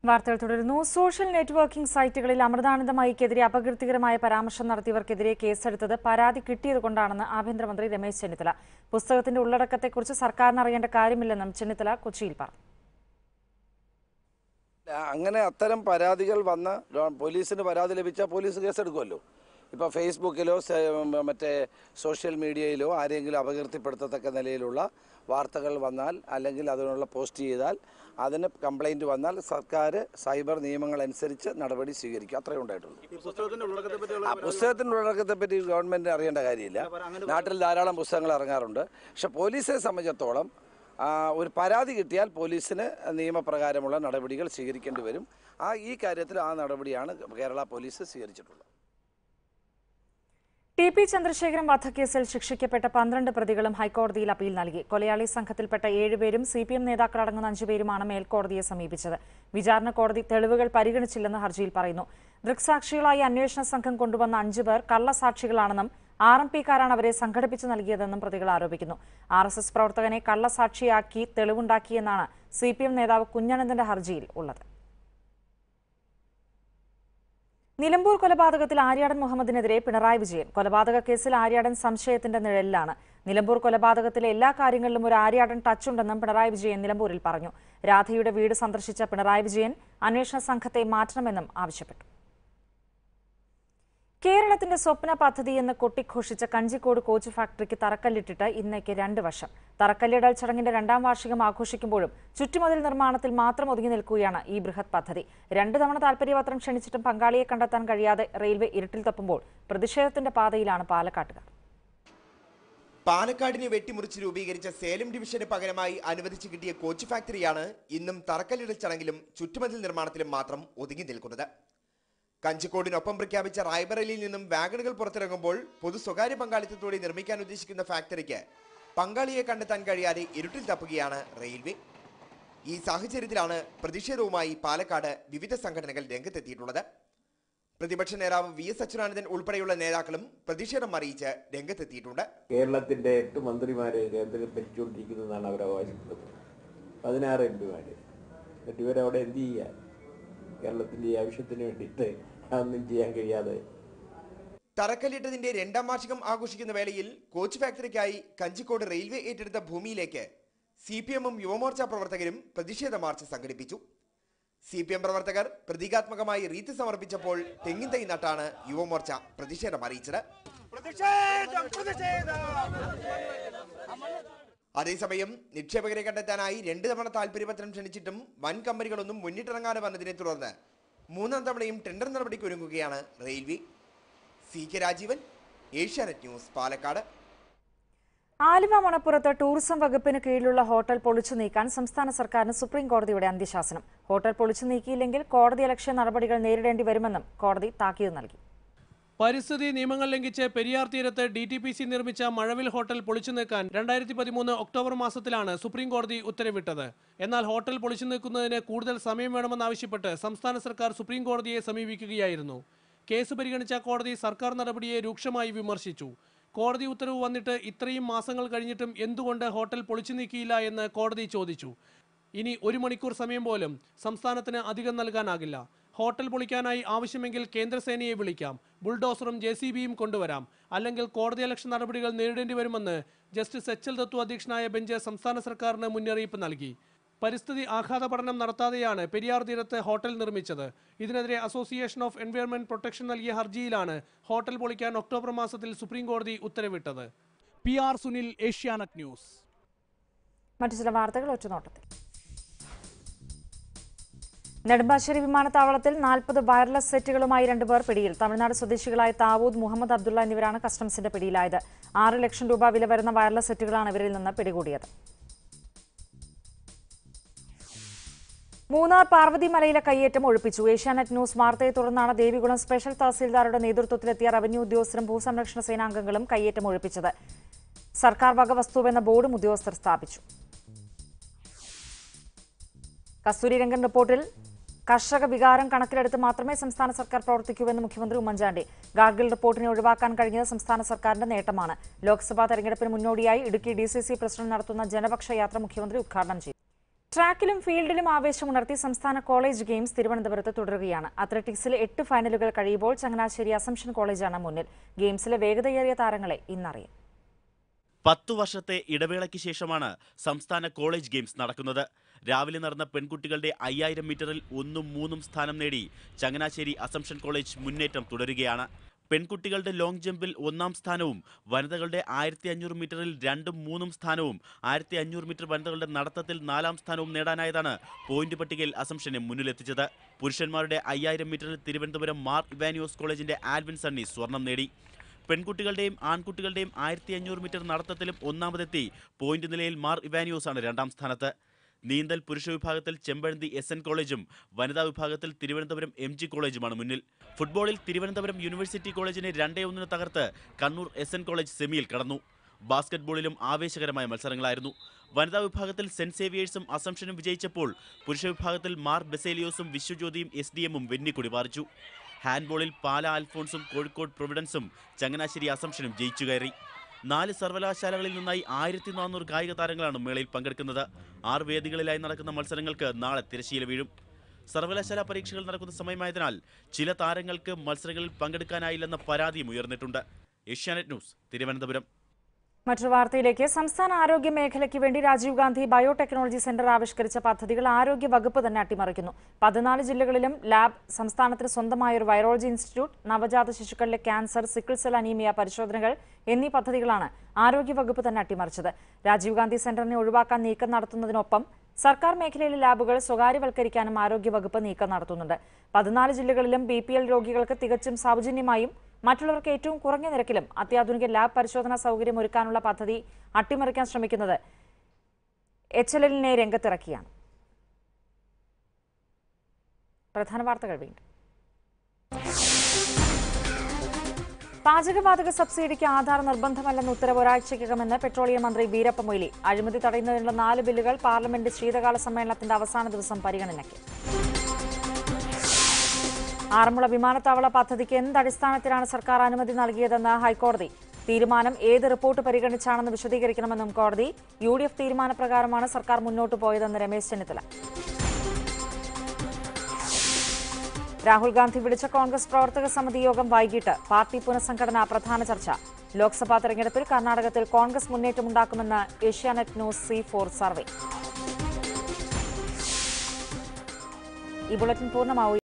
വാർത്തകൾ തുടരുന്നു social networking സൈറ്റുകളിൽ അമൃതാനന്ദമയിക്കെതിരെ അപകീർത്തികരമായ പരാമർശം നടത്തിയവർക്കെതിരെ കേസെടുത്തത് പരാതി കിട്ടിയതുകൊണ്ടാണെന്ന് ആഭ്യന്തരമന്ത്രി രമേശ് ചെന്നിത്തല പുസ്തകത്തിന്റെ ഉള്ളടക്കത്തെക്കുറിച്ച് സർക്കാരിന് അറിയേണ്ട കാര്യമില്ലെന്നും ചെന്നിത്തല കൊച്ചിയിൽ പറഞ്ഞു അങ്ങനെ അത്തരം പരാതികൾ വന്ന് പോലീസിന് പരാതി ലഭിച്ചാൽ പോലീസ് കേസെടുക്കുമല്ലോ ഇപ്പോൾ ഫേസ്ബുക്കിലോ സെ- മറ്റേ സോഷ്യൽ മീഡിയയിലോ ആരെങ്കിലും അപകീർത്തിപ്പെടുത്തത്തക്ക നിലയിലുള്ള വാർത്തകൾ വന്നാൽ അല്ലെങ്കിൽ അതിനുള്ള പോസ്റ്റ് ചെയ്താൽ അതിന് കംപ്ലൈൻറ്റ് വന്നാൽ സർക്കാർ സൈബർ നിയമങ്ങൾ അനുസരിച്ച് നടപടി സ്വീകരിക്കും അത്രയേ ഉണ്ടായിട്ടുള്ളൂ ആ പുസ്തകത്തിൻ്റെ ഉള്ളടക്കത്തെ പറ്റി ഗവൺമെൻറ് അറിയേണ്ട കാര്യമില്ല നാട്ടിൽ ധാരാളം പുസ്തകങ്ങൾ ഇറങ്ങാറുണ്ട് പക്ഷെ പോലീസിനെ സംബന്ധിച്ചിടത്തോളം ആ, ഒരു പരാതി കിട്ടിയാൽ പോലീസിന് നിയമപ്രകാരമുള്ള നടപടികൾ സ്വീകരിക്കേണ്ടി വരും ആ ഈ കാര്യത്തിൽ ആ നടപടിയാണ് കേരള പോലീസ് സ്വീകരിച്ചിട്ടുള്ളത് ടി പി ചന്ദ്രശേഖരൻ വധക്കേസിൽ ശിക്ഷിക്കപ്പെട്ട പന്ത്രണ്ട് പ്രതികളും ഹൈക്കോടതിയിൽ അപ്പീൽ നൽകി കൊലയാളി സംഘത്തിൽപ്പെട്ട ഏഴുപേരും സി പി എം നേതാക്കളടങ്ങുന്ന അഞ്ചുപേരുമാണ് മേൽക്കോടതിയെ സമീപിച്ചത് വിചാരണ കോടതി തെളിവുകൾ പരിഗണിച്ചില്ലെന്ന് ഹർജിയിൽ പറയുന്നു ദൃക്സാക്ഷികളായി അന്വേഷണ സംഘം കൊണ്ടുവന്ന അഞ്ചുപേർ കള്ളസാക്ഷികളാണെന്നും ആർ എം പിക്കാരാണ് അവരെ സംഘടിപ്പിച്ചു നൽകിയതെന്നും പ്രതികൾ ആരോപിക്കുന്നു ആർ എസ് എസ് പ്രവർത്തകനെ കള്ളസാക്ഷിയാക്കി തെളിവുണ്ടാക്കിയെന്നാണ് സി പി എം നേതാവ് കുഞ്ഞനന്ദന്റെ ഹർജിയിൽ ഉള്ളത് നിലമ്പൂർ കൊലപാതകത്തിൽ ആര്യാടൻ മുഹമ്മദിനെതിരെ പിണറായി വിജയൻ കൊലപാതക കേസിൽ ആര്യാടൻ സംശയത്തിന്റെ നിഴലിലാണ് നിലമ്പൂർ കൊലപാതകത്തിലെ എല്ലാ കാര്യങ്ങളിലും ഒരു ആര്യാടൻ ടച്ചുണ്ടെന്നും പിണറായി വിജയൻ നിലമ്പൂരിൽ പറഞ്ഞു രാധയുടെ വീട് സന്ദർശിച്ച പിണറായി വിജയൻ അന്വേഷണ സംഘത്തെ മാറ്റണമെന്നും ആവശ്യപ്പെട്ടു കേരളത്തിന്റെ സ്വപ്ന പദ്ധതി എന്ന് കൊട്ടിഘോഷിച്ച കഞ്ചിക്കോട് കോച്ച് ഫാക്ടറിക്ക് തറക്കല്ലിട്ടിട്ട് ഇന്നേക്ക് രണ്ട് വർഷം തറക്കല്ലിടൽ ചടങ്ങിന്റെ രണ്ടാം വാർഷികം ആഘോഷിക്കുമ്പോഴും ചുറ്റുമതിൽ നിർമ്മാണത്തിൽ മാത്രം ഒതുങ്ങി നിൽക്കുകയാണ് ഈ ബൃഹത് പദ്ധതി രണ്ടു തവണ താൽപര്യപത്രം ക്ഷണിച്ചിട്ടും പങ്കാളിയെ കണ്ടെത്താൻ കഴിയാതെ റെയിൽവേ ഇരുട്ടിൽ തപ്പുമ്പോൾ പ്രതിഷേധത്തിന്റെ പാതയിലാണ് പാലക്കാട്ടുകാർ പാലക്കാടിനെ വെട്ടിമുറിച്ച് രൂപീകരിച്ച സേലം ഡിവിഷന് പകരമായി അനുവദിച്ചു കിട്ടിയ കോച്ച് ഫാക്ടറിയാണ് ഇന്നും തറക്കല്ലിടൽ ചടങ്ങിലും ചുറ്റുമതിൽ നിർമ്മാണത്തിലും മാത്രം ഒതുങ്ങി നിൽക്കുന്നത് കഞ്ചിക്കോടിനൊപ്പം പ്രഖ്യാപിച്ച റായ്ബറേലിയിൽ നിന്നും വാഗണുകൾ പുറത്തിറങ്ങുമ്പോൾ പൊതു സ്വകാര്യ പങ്കാളിത്തത്തോടെ നിർമ്മിക്കാൻ ഉദ്ദേശിക്കുന്ന ഫാക്ടറിക്ക് പങ്കാളിയെ കണ്ടെത്താൻ കഴിയാതെ ഇരുട്ടിൽ തപ്പുകയാണ് റെയിൽവേ ഈ സാഹചര്യത്തിലാണ് പ്രതിഷേധവുമായി പാലക്കാട് വിവിധ സംഘടനകൾ രംഗത്തെത്തിയിട്ടുള്ളത് പ്രതിപക്ഷ നേതാവ് വി എസ് അച്യുതാനന്ദൻ ഉൾപ്പെടെയുള്ള നേതാക്കളും പ്രതിഷേധം അറിയിച്ച് രംഗത്തെത്തിയിട്ടുണ്ട് കേരളത്തിന്റെ എട്ട് മന്ത്രിമാരെ കേന്ദ്രം ഭരിച്ചുകൊണ്ടിരിക്കുന്നതാണ് അവർ അവകാശപ്പെടുന്നത് പതിനാറ് എം പിമാര് എന്നിട്ട് ഇവരവിടെ എന്ത് ചെയ്യുക കേരളത്തിന്റെ ഈ ആവശ്യത്തിന് വേണ്ടിയിട്ട് ഒന്നും ചെയ്യാൻ കഴിയാതെ തറക്കല്ലിട്ടതിന്റെ രണ്ടാം വാർഷികം ആഘോഷിക്കുന്ന വേളയിൽ കോച്ച് ഫാക്ടറിക്കായി കഞ്ചിക്കോട് റെയിൽവേ ഏറ്റെടുത്ത ഭൂമിയിലേക്ക് സി പി എമ്മും യുവമോർച്ച പ്രവർത്തകരും പ്രതിഷേധ മാർച്ച് സംഘടിപ്പിച്ചു സി പി എം പ്രവർത്തകർ പ്രതീകാത്മകമായി റീത്ത് സമർപ്പിച്ചപ്പോൾ തെങ്ങിൻ തൈ നട്ടാണ് യുവമോർച്ച പ്രതിഷേധം അറിയിച്ചത് അതേസമയം നിക്ഷേപകരെ കണ്ടെത്താനായി രണ്ട് തവണ താൽപര്യപത്രം ക്ഷണിച്ചിട്ടും വൻ കമ്പനികളൊന്നും മുന്നിട്ടിറങ്ങാതെ വന്നതിനെ തുടർന്ന് മൂന്നാം തവണയും ടെൻഡർ നടപടിക്ക് ഒരുങ്ങുകയാണ് railway C K Rajeevan Asianet news Palakkad Aluva മണപ്പുറത്ത് ടൂറിസം വകുപ്പിന് കീഴിലുള്ള ഹോട്ടൽ പൊളിച്ചു നീക്കാൻ സംസ്ഥാന സർക്കാരിന് സുപ്രീം കോടതിയുടെ അന്ത്യശാസനം ഹോട്ടൽ പൊളിച്ചു നീക്കിയില്ലെങ്കിൽ കോടതി അലക്ഷ്യ നടപടികൾ നേരിടേണ്ടി വരുമെന്നും കോടതി താക്കീത് നൽകി പരിസ്ഥിതി നിയമങ്ങൾ ലംഘിച്ച് പെരിയാർ തീരത്ത് ഡി ടി പി സി നിർമ്മിച്ച മഴവിൽ ഹോട്ടൽ പൊളിച്ചു നീക്കാൻ രണ്ടായിരത്തി പതിമൂന്ന് ഒക്ടോബർ മാസത്തിലാണ് സുപ്രീം കോടതി ഉത്തരവിട്ടത് എന്നാൽ ഹോട്ടൽ പൊളിച്ചു നീക്കുന്നതിന് കൂടുതൽ സമയം വേണമെന്നാവശ്യപ്പെട്ട് സംസ്ഥാന സർക്കാർ സുപ്രീം കോടതിയെ സമീപിക്കുകയായിരുന്നു കേസ് പരിഗണിച്ച കോടതി സർക്കാർ നടപടിയെ രൂക്ഷമായി വിമർശിച്ചു കോടതി ഉത്തരവ് വന്നിട്ട് ഇത്രയും മാസങ്ങൾ കഴിഞ്ഞിട്ടും എന്തുകൊണ്ട് ഹോട്ടൽ പൊളിച്ചു നീക്കിയില്ല എന്ന് കോടതി ചോദിച്ചു ഇനി ഒരു മണിക്കൂർ സമയം പോലും സംസ്ഥാനത്തിന് അധികം നൽകാനാകില്ല ഹോട്ടൽ പൊളിക്കാനായി ആവശ്യമെങ്കിൽ കേന്ദ്രസേനയെ വിളിക്കാം ബുൾഡോസറും ജെ സി ബിയും കൊണ്ടുവരാം അല്ലെങ്കിൽ കോടതിയലക്ഷ്യ നടപടികൾ നേരിടേണ്ടി വരുമെന്ന് ജസ്റ്റിസ് എച്ച് എൽ ദത്തു അധ്യക്ഷനായ ബെഞ്ച് സംസ്ഥാന സർക്കാരിന് മുന്നറിയിപ്പ് നൽകി പരിസ്ഥിതി ആഘാത പഠനം നടത്താതെയാണ് പെരിയാർ തീരത്ത് ഹോട്ടൽ നിർമ്മിച്ചത് ഇതിനെതിരെ അസോസിയേഷൻ ഓഫ് എൻവയോൺമെന്റ് പ്രൊട്ടക്ഷൻ നൽകിയ ഹർജിയിലാണ് ഹോട്ടൽ പൊളിക്കാൻ ഒക്ടോബർ മാസത്തിൽ സുപ്രീം കോടതി ഉത്തരവിട്ടത് P R Sunil Asianet news മറ്റു ചില വാർത്തകൾ ഒറ്റനോട്ടത്തിൽ നെടുമ്പാശ്ശേരി വിമാനത്താവളത്തിൽ നാൽപ്പത് വയർലെസ് സെറ്റുകളുമായി രണ്ടുപേർ പിടിയിൽ തമിഴ്നാട് സ്വദേശികളായ താവൂദ് മുഹമ്മദ് അബ്ദുള്ള എന്നിവരാണ് കസ്റ്റംസിന്റെ പിടിയിലായത് ആറ് ലക്ഷം രൂപ വില വരുന്ന വയർലെസ് സെറ്റുകളാണ് ഇവരിൽ നിന്ന് പിടികൂടിയത് മൂന്നാർ പാർവതിമലയിലെ കയ്യേറ്റം ഒഴിപ്പിച്ചു ഏഷ്യാനെറ്റ് ന്യൂസ് വാർത്തയെ തുടർന്നാണ് ദേവികുളം സ്പെഷ്യൽ തഹസീൽദാരുടെ നേതൃത്വത്തിലെത്തിയ റവന്യൂ ഉദ്യോഗസ്ഥരും ഭൂസംരക്ഷണ സേനാംഗങ്ങളും കയ്യേറ്റം ഒഴിപ്പിച്ചത് സർക്കാർ വക വസ്തുവെന്ന ബോർഡും ഉദ്യോഗസ്ഥർ സ്ഥാപിച്ചു കസ്തൂരിരംഗൻ റിപ്പോർട്ടിൽ കർഷക വികാരം കണക്കിലെടുത്ത് മാത്രമേ സംസ്ഥാന സർക്കാർ പ്രവർത്തിക്കൂവെന്ന് മുഖ്യമന്ത്രി ഉമ്മൻചാണ്ടി ഗാഡ്ഗിൽ റിപ്പോർട്ടിനെ ഒഴിവാക്കാൻ കഴിഞ്ഞത് സംസ്ഥാന സർക്കാരിന്റെ നേട്ടമാണ് ലോക്സഭാ തെരഞ്ഞെടുപ്പിന് മുന്നോടിയായി Idukki D C C president നടത്തുന്ന ജനപക്ഷ യാത്ര മുഖ്യമന്ത്രി ഉദ്ഘാടനം ചെയ്തു ട്രാക്കിലും ഫീൽഡിലും ആവേശമുണർത്തി സംസ്ഥാന കോളേജ് ഗെയിംസ് തിരുവനന്തപുരത്ത് തുടരുകയാണ് അത്ലറ്റിക്സിൽ എട്ട് ഫൈനലുകൾ കഴിയുമ്പോൾ ചങ്ങനാശ്ശേരി അസംഷൻ കോളേജാണ് മുന്നിൽ ഗെയിംസിലെ വേഗതയേറിയ താരങ്ങളെ ഇന്നറിയാം പത്തു വർഷത്തെ ഇടവേളയ്ക്ക് ശേഷമാണ് സംസ്ഥാന കോളേജ് ഗെയിംസ് നടക്കുന്നത് രാവിലെ നടന്ന പെൺകുട്ടികളുടെ അയ്യായിരം മീറ്ററിൽ ഒന്നും മൂന്നും സ്ഥാനം നേടി ചങ്ങനാശ്ശേരി അസംഷൻ കോളേജ് മുന്നേറ്റം തുടരുകയാണ് പെൺകുട്ടികളുടെ ലോങ് ജമ്പിൽ ഒന്നാം സ്ഥാനവും വനിതകളുടെ ആയിരത്തി അഞ്ഞൂറ് മീറ്ററിൽ രണ്ടും മൂന്നും സ്ഥാനവും ആയിരത്തി അഞ്ഞൂറ് മീറ്റർ വനിതകളുടെ നടത്തത്തിൽ നാലാം സ്ഥാനവും നേടാനായതാണ് പോയിന്റ് പട്ടികയിൽ അസംഷനെ മുന്നിലെത്തിച്ചത് പുരുഷന്മാരുടെ അയ്യായിരം മീറ്ററിൽ തിരുവനന്തപുരം മാർ ഇവാനിയോസ് കോളേജിന്റെ ആൽവിൻ സണ്ണി സ്വർണം നേടി പെൺകുട്ടികളുടെയും ആൺകുട്ടികളുടെയും ആയിരത്തി അഞ്ഞൂറ് മീറ്റർ നടത്തത്തിലും ഒന്നാമതെത്തി പോയിന്റ് നിലയിൽ മാർ ഇവാനിയോസാണ് രണ്ടാം സ്ഥാനത്ത് നീന്തൽ പുരുഷ വിഭാഗത്തിൽ ചെമ്പഴന്തി എസ് എൻ കോളേജും വനിതാ വിഭാഗത്തിൽ തിരുവനന്തപുരം എം ജി കോളേജുമാണ് മുന്നിൽ ഫുട്ബോളിൽ തിരുവനന്തപുരം യൂണിവേഴ്സിറ്റി കോളേജിനെ രണ്ടേ ഒന്നിന് തകർത്ത് കണ്ണൂർ എസ് എൻ കോളേജ് സെമിയിൽ കടന്നു ബാസ്കറ്റ്ബോളിലും ആവേശകരമായ മത്സരങ്ങളായിരുന്നു വനിതാ വിഭാഗത്തിൽ സെന്റ് സേവിയേഴ്സും അസംഷനും വിജയിച്ചപ്പോൾ പുരുഷ വിഭാഗത്തിൽ മാർ ബെസേലിയോസും വിശ്വജ്യോതിയും എസ് ഡി എമ്മും വെന്നിക്കൊടി പാറിച്ചു ഹാൻഡ്ബോളിൽ പാല അൽഫോൺസും കോഴിക്കോട് പ്രൊവിഡൻസും ചങ്ങനാശ്ശേരി അസംഷനും ജയിച്ചു കയറി നാല് സർവകലാശാലകളിൽ നിന്നായി ആയിരത്തി നാനൂറ് കായിക താരങ്ങളാണ് മേളയിൽ പങ്കെടുക്കുന്നത് ആറ് വേദികളിലായി നടക്കുന്ന മത്സരങ്ങൾക്ക് നാളെ തിരശ്ശീല വീഴും സർവകലാശാല പരീക്ഷകൾ നടക്കുന്ന സമയമായതിനാൽ ചില താരങ്ങൾക്ക് മത്സരങ്ങളിൽ പങ്കെടുക്കാനായില്ലെന്ന പരാതിയും ഉയർന്നിട്ടുണ്ട് ഏഷ്യാനെറ്റ് ന്യൂസ് തിരുവനന്തപുരം മറ്റൊരു വാർത്തയിലേക്ക് സംസ്ഥാന ആരോഗ്യ മേഖലയ്ക്ക് വേണ്ടി രാജീവ് ഗാന്ധി ബയോടെക്നോളജി സെന്റർ ആവിഷ്കരിച്ച പദ്ധതികൾ ആരോഗ്യ വകുപ്പ് തന്നെ അട്ടിമറിക്കുന്നു പതിനാല് ജില്ലകളിലും ലാബ് സംസ്ഥാനത്തിന് സ്വന്തമായ ഒരു വൈറോളജി ഇൻസ്റ്റിറ്റ്യൂട്ട് നവജാത ശിശുക്കളിലെ ക്യാൻസർ സിക്കിൾ സെൽ അനീമിയ പരിശോധനകൾ എന്നീ പദ്ധതികളാണ് ആരോഗ്യ വകുപ്പ് തന്നെ അട്ടിമറിച്ചത് രാജീവ് ഗാന്ധി സെന്ററിനെ ഒഴിവാക്കാൻ നീക്കം നടത്തുന്നതിനൊപ്പം സർക്കാർ മേഖലയിലെ ലാബുകൾ സ്വകാര്യവൽക്കരിക്കാനും ആരോഗ്യവകുപ്പ് നീക്കം നടത്തുന്നുണ്ട് പതിനാല് ജില്ലകളിലും ബി പി എൽ രോഗികൾക്ക് തികച്ചും സൗജന്യമായും മറ്റുള്ളവർക്ക് ഏറ്റവും കുറഞ്ഞ നിരക്കിലും അത്യാധുനിക ലാബ് പരിശോധനാ സൗകര്യം ഒരുക്കാനുള്ള പദ്ധതി അട്ടിമറിക്കാൻ ശ്രമിക്കുന്നത് എച്ച് എൽ എല്ലിനെ രംഗത്തിറക്കിയാണ് പ്രധാന വാർത്തകൾ വീണ്ടും പാചകവാതക സബ്സിഡിക്ക് ആധാർ നിർബന്ധമല്ലെന്ന ഉത്തരവ് ഒരാഴ്ചയ്ക്കകമെന്ന് പെട്രോളിയം മന്ത്രി വീരപ്പ മൊയ്ലി അഴിമതി തടയുന്നതിനുള്ള നാല് ബില്ലുകൾ പാർലമെന്റ് ശീതകാല സമ്മേളനത്തിന്റെ അവസാന ദിവസം പരിഗണനയ്ക്ക് ആറന്മുള വിമാനത്താവള പദ്ധതിക്ക് എന്തടിസ്ഥാനത്തിലാണ് സർക്കാർ അനുമതി നൽകിയതെന്ന് ഹൈക്കോടതി തീരുമാനം ഏത് റിപ്പോർട്ട് പരിഗണിച്ചാണെന്ന് വിശദീകരിക്കണമെന്നും കോടതി യു ഡി എഫ് തീരുമാനപ്രകാരമാണ് സർക്കാർ മുന്നോട്ടു പോയതെന്ന് രമേശ് ചെന്നിത്തല രാഹുൽ ഗാന്ധി വിളിച്ച കോൺഗ്രസ് പ്രവർത്തക സമിതി യോഗം വൈകിട്ട് പാർട്ടി പുനഃസംഘടന പ്രധാന ചർച്ച ലോക്സഭാ തെരഞ്ഞെടുപ്പിൽ കർണാടകത്തിൽ കോൺഗ്രസ് മുന്നേറ്റമുണ്ടാക്കുമെന്ന് Asianet news C fore survey ഈ ബുള്ളറ്റിൻ പൂർണ്ണമാവുകയും